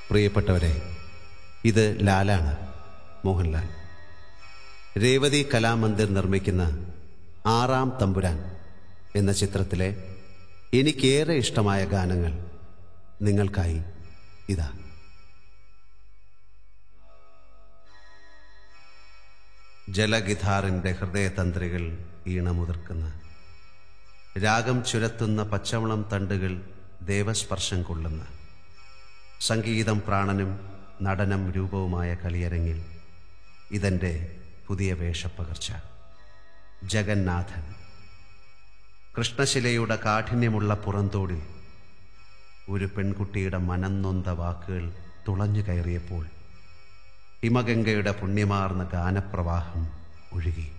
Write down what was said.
പ്രിയപ്പെട്ടവരെ ഇത് ലാലാണ് മോഹൻലാൽ രേവതി കലാമന്ദിർ നിർമ്മിക്കുന്ന ആറാം തമ്പുരാൻ എന്ന ചിത്രത്തിലെ എനിക്കേറെ ഇഷ്ടമായ ഗാനങ്ങൾ നിങ്ങൾക്കായി ഇതാ ജലഗിധാറിൻ്റെ ഹൃദയതന്ത്രികൾ ഈണമുതിർക്കുന്ന രാഗം ചുരത്തുന്ന പച്ചവളം തണ്ടുകൾ ദേവസ്പർശം കൊള്ളുന്ന സംഗീതം പ്രാണനും നടനം രൂപവുമായ കളിയരങ്ങിൽ ഇതെൻ്റെ പുതിയ വേഷപ്പകർച്ച ജഗന്നാഥൻ കൃഷ്ണശിലയുടെ കാഠിന്യമുള്ള പുറന്തോടിൽ ഒരു പെൺകുട്ടിയുടെ മനംനൊന്ത വാക്കുകൾ തുളഞ്ഞു കയറിയപ്പോൾ ഹിമഗംഗയുടെ പുണ്യമാർന്ന ഗാനപ്രവാഹം ഒഴുകി